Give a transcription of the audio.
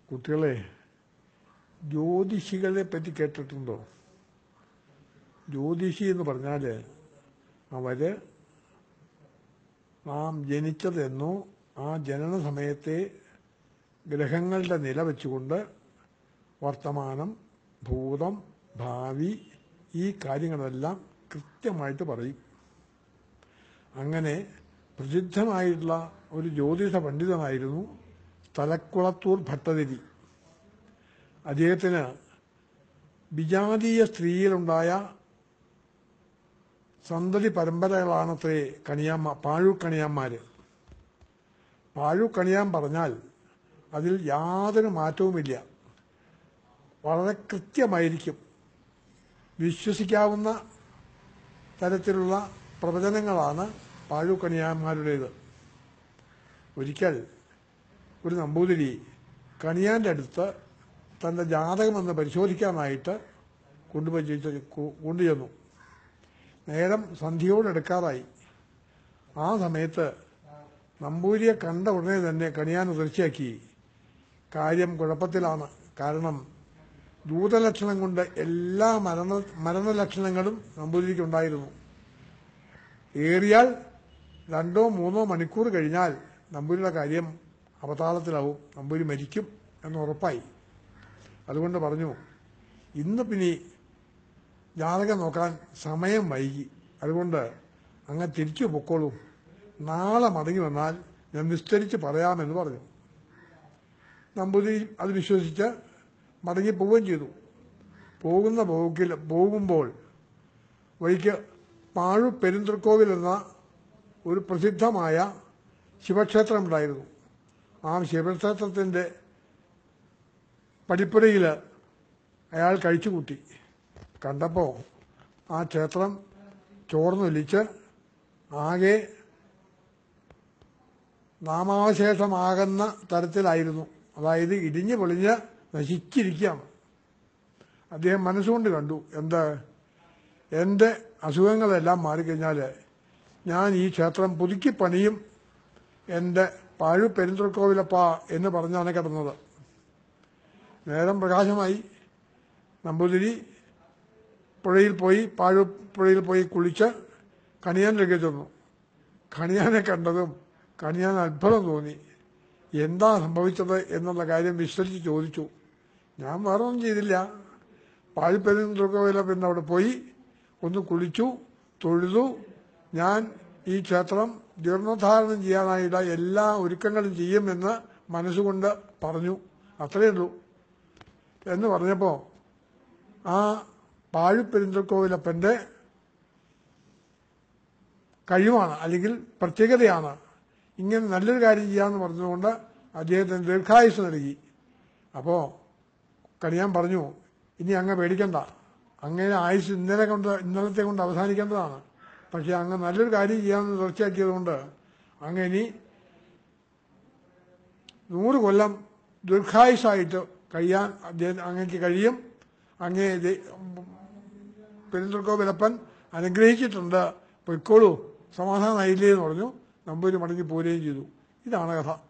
കുട്ടികളെ ജ്യോതിഷികളെ പറ്റി കേട്ടിട്ടുണ്ടോ ജ്യോതിഷി എന്ന് പറഞ്ഞാൽ അവര് നാം ജനിച്ചതെന്നോ ആ ജനന സമയത്തെ ഗ്രഹങ്ങളുടെ നില വെച്ചുകൊണ്ട് വർത്തമാനം ഭൂതം ഭാവി ഈ കാര്യങ്ങളെല്ലാം കൃത്യമായിട്ട് പറയും അങ്ങനെ പ്രസിദ്ധമായിട്ടുള്ള ഒരു ജ്യോതിഷ പണ്ഡിതനായിരുന്നു തലക്കുളത്തൂർ ഭട്ടതിരി അദ്ദേഹത്തിന് വിജാതീയ സ്ത്രീയിലുണ്ടായ സന്തതി പരമ്പരകളാണത്രേ കണിയാമ്മ പാഴു കണിയാന്മാര് പാഴു കണിയാൻ പറഞ്ഞാൽ അതിൽ യാതൊരു മാറ്റവുമില്ല വളരെ കൃത്യമായിരിക്കും വിശ്വസിക്കാവുന്ന തരത്തിലുള്ള പ്രവചനങ്ങളാണ് പാഴു കണിയാന്മാരുടേത് ഒരിക്കൽ ഒരു നമ്പൂതിരി കണിയാന്റെ അടുത്ത് തന്റെ ജാതകമെന്ന് പരിശോധിക്കാനായിട്ട് കൊണ്ടുപോയി കൊണ്ടുചെന്നു നേരം സന്ധ്യയോടെടുക്കാറായി ആ സമയത്ത് നമ്പൂരിയെ കണ്ട ഉടനെ തന്നെ കണിയാൻ തീർച്ചയാക്കി കാര്യം കുഴപ്പത്തിലാണ് കാരണം ദൂതലക്ഷണം കൊണ്ട് എല്ലാ മരണ മരണലക്ഷണങ്ങളും നമ്പൂതിരിക്കുണ്ടായിരുന്നു ഏറിയാൽ രണ്ടോ മൂന്നോ മണിക്കൂർ കഴിഞ്ഞാൽ നമ്പൂരിയുടെ കാര്യം അവതാളത്തിലാവും നമ്പൂരി മരിക്കും എന്ന് ഉറപ്പായി അതുകൊണ്ട് പറഞ്ഞു ഇന്ന് പിന്നെ ജാതകം നോക്കാൻ സമയം വൈകി അതുകൊണ്ട് അങ്ങ് തിരിച്ചു പൊക്കോളൂ നാളെ മടങ്ങി വന്നാൽ ഞാൻ വിസ്തരിച്ച് പറയാമെന്ന് പറഞ്ഞു നമ്പൂതിരി അത് വിശ്വസിച്ച് മടങ്ങി പോവുകയും ചെയ്തു പോകുന്ന പോക്കിൽ പോകുമ്പോൾ വഴിക്ക് പാഴു പെരുന്തൃക്കോവിൽ എന്ന ഒരു പ്രസിദ്ധമായ ശിവക്ഷേത്രം ഉണ്ടായിരുന്നു ആ ശിവക്ഷേത്രത്തിന്റെ പടിപ്പുരയിൽ അയാൾ കഴിച്ചുകൂട്ടി കണ്ടപ്പോൾ ആ ക്ഷേത്രം ചോർന്നൊലിച്ച് ആകെ നാമാവശേഷമാകുന്ന തരത്തിലായിരുന്നു അതായത് ഇടിഞ്ഞു പൊളിഞ്ഞ് നശിച്ചിരിക്കുകയാണ് അദ്ദേഹം മനസ്സുകൊണ്ട് കണ്ടു എന്ത് എൻ്റെ അസുഖങ്ങളെല്ലാം മാറിക്കഴിഞ്ഞാൽ ഞാൻ ഈ ക്ഷേത്രം പുതുക്കി പണിയും എൻ്റെ പാഴു പെരുന്തൃക്കോവിലപ്പ എന്ന് പറഞ്ഞാണ് കിടന്നത് നേരം പ്രകാശമായി നമ്പൂതിരി പുഴയിൽ പോയി പാഴു പുഴയിൽ പോയി കുളിച്ച് കണിയാനിലേക്ക് ചെന്നു കണിയാനെ കണ്ടതും കണിയാൻ അത്ഭുതം തോന്നി എന്താ സംഭവിച്ചത് എന്നുള്ള കാര്യം വിസ്തരിച്ച് ചോദിച്ചു ഞാൻ വേറെ ഒന്നും ചെയ്തില്ല പാഴിപ്പെരുന്തൃക്കോവില പിന്നെ അവിടെ പോയി ഒന്ന് കുളിച്ചു തൊഴുതു ഞാൻ ഈ ക്ഷേത്രം ജീർണോദ്ധാരണം ചെയ്യാനായിട്ട് എല്ലാ ഒരുക്കങ്ങളും ചെയ്യുമെന്ന് മനസ്സുകൊണ്ട് പറഞ്ഞു അത്രയേ ഉള്ളൂ എന്ന് പറഞ്ഞപ്പോൾ ആ പാഴിപ്പെരുന്തൃക്കോവിലപ്പൻ്റെ കഴിവാണ് അല്ലെങ്കിൽ പ്രത്യേകതയാണ് ഇങ്ങനെ നല്ലൊരു കാര്യം ചെയ്യാമെന്ന് പറഞ്ഞുകൊണ്ട് അദ്ദേഹത്തിന് ദീർഘായുസ് നൽകി അപ്പോൾ കണിയാൻ പറഞ്ഞു ഇനി അങ്ങ് പേടിക്കണ്ട അങ്ങനെ ആയുസ് ഇന്നലെ കൊണ്ട് ഇന്നലത്തെ കൊണ്ട് അവസാനിക്കേണ്ടതാണ് പക്ഷെ അങ്ങ് നല്ലൊരു കാര്യം ചെയ്യാമെന്ന് തീർച്ചയാക്കിയതുകൊണ്ട് അങ്ങ് ഇനി നൂറ് കൊല്ലം ദീർഘായുസായിട്ട് കഴിയാൻ അദ്ദേഹം അങ്ങേക്ക് കഴിയും അങ്ങേ പെരുന്തൃക്കോവിലപ്പൻ അനുഗ്രഹിച്ചിട്ടുണ്ട് പൊയ്ക്കോളൂ സമാധാനമായില്ലേ എന്ന് പറഞ്ഞു നമ്പൂരി മടങ്ങി പോരുകയും ചെയ്തു ഇതാണ് കഥ